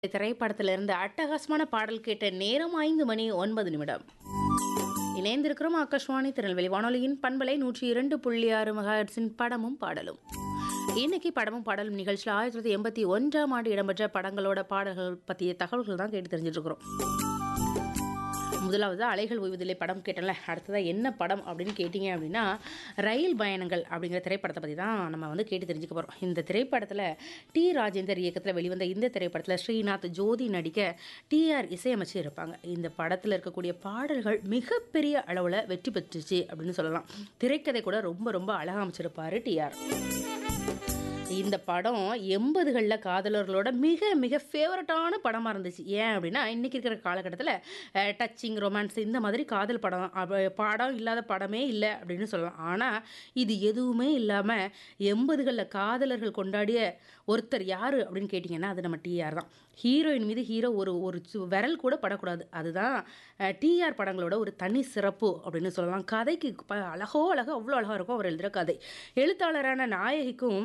திரைப்படத்திலிருந்து அட்டகாசமான பாடல் கேட்ட நேரம் ஐந்து மணி ஒன்பது நிமிடம் இணைந்திருக்கிறோம் ஆகாஷ்வாணி திருநெல்வேலி வானொலியின் பண்பலை நூற்றி இரண்டு புள்ளி ஆறு மெகாஹெட்ஸின் படமும் பாடலும் இன்னைக்கு படமும் பாடலும் நிகழ்ச்சியில் ஆயிரத்தி தொள்ளாயிரத்தி எண்பத்தி ஒன்றாம் ஆண்டு இடம்பெற்ற படங்களோட பாடல்கள் பற்றிய தகவல்கள் தான் கேட்டு தெரிஞ்சுட்டு இருக்கிறோம் முதலாவது அலைகள் ஓய்வதில்லை படம் கேட்டல அடுத்ததாக என்ன படம் அப்படின்னு கேட்டிங்க அப்படின்னா ரயில் பயணங்கள் அப்படிங்கிற திரைப்படத்தை பற்றி தான் நம்ம வந்து கேட்டு தெரிஞ்சுக்க போகிறோம் இந்த திரைப்படத்தில் டி ராஜேந்தர் இயக்கத்தில் வெளிவந்த இந்த திரைப்படத்தில் ஸ்ரீநாத் ஜோதி நடிக்க டிஆர் இசையமைச்சு இருப்பாங்க இந்த படத்தில் இருக்கக்கூடிய பாடல்கள் மிகப்பெரிய அளவில் வெற்றி பெற்றுச்சு அப்படின்னு சொல்லலாம் திரைக்கதை கூட ரொம்ப ரொம்ப அழகாக அமைச்சிருப்பாரு டிஆர் இந்த படம் எண்பதுகளில் காதலர்களோட மிக மிக ஃபேவரட்டான படமாக இருந்துச்சு ஏன் அப்படின்னா இன்றைக்கி இருக்கிற காலகட்டத்தில் டச்சிங் ரொமான்ஸ் இந்த மாதிரி காதல் படம் அப்ப படம் இல்லாத படமே இல்லை அப்படின்னு சொல்லலாம் ஆனால் இது எதுவுமே இல்லாமல் எண்பதுகளில் காதலர்கள் கொண்டாடிய ஒருத்தர் யார் அப்படின்னு கேட்டிங்கன்னா அது நம்ம டிஆர் தான் ஹீரோயின் மீது ஹீரோ ஒரு ஒரு சு- விரல் கூட படக்கூடாது அதுதான் டிஆர் படங்களோட ஒரு தனி சிறப்பு அப்படின்னு சொல்லலாம் கதைக்கு ப- அழகோ அழகோ அவ்வளோ அழகாக இருக்கும் அவர் எழுதுகிற கதை எழுத்தாளரான நாயகிக்கும்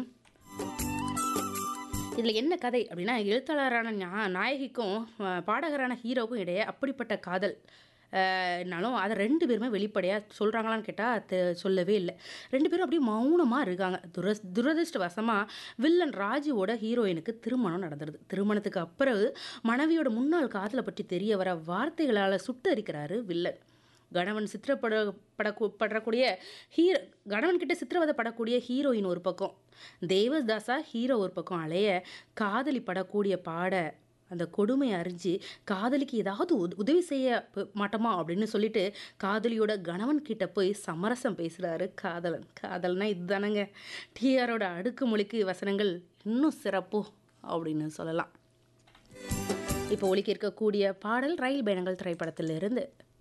இதில் என்ன கதை அப்படின்னா எழுத்தாளரான ஞா- நாயகிக்கும் அஹ், பாடகரான ஹீரோவுக்கும் இடையே அப்படிப்பட்ட காதல் அஹ், னாலும் அதை ரெண்டு பேருமே வெளிப்படையாக சொல்கிறாங்களான்னு கேட்டால் சொல்லவே இல்லை ரெண்டு பேரும் அப்படியே மௌனமாக இருக்காங்க துர துரதிருஷ்டவசமாக வில்லன் ராஜுவோட ஹீரோயினுக்கு திருமணம் நடந்துடுது திருமணத்துக்கு அப்புறம் மனைவியோட முன்னாள் காதலை பற்றி தெரிய வர வார்த்தைகளால் சுட்டரிக்கிறாரு வில்லன் கணவன் சித்திரப்பட படக்கூ படக்கூடிய ஹீரோ கணவன் கிட்ட சித்திரவதைப்படக்கூடிய ஹீரோயின் ஒரு பக்கம் தேவதாசா ஹீரோ ஒரு பக்கம் அலைய காதலி படக்கூடிய பாட அந்த கொடுமை அறிஞ்சு காதலிக்கு ஏதாவது உத- உதவி செய்ய ப- மாட்டோமா அப்படின்னு சொல்லிட்டு காதலியோட கணவன் கிட்ட போய் சமரசம் பேசுகிறாரு காதலன் காதல்னா இதுதானங்க டிஆரோட அடுக்குமொழிக்கு வசனங்கள் இன்னும் சிறப்பு அப்படின்னு சொல்லலாம் இப்போ ஒலிக்க இருக்கக்கூடிய பாடல் ரயில் பயணங்கள் திரைப்படத்திலிருந்து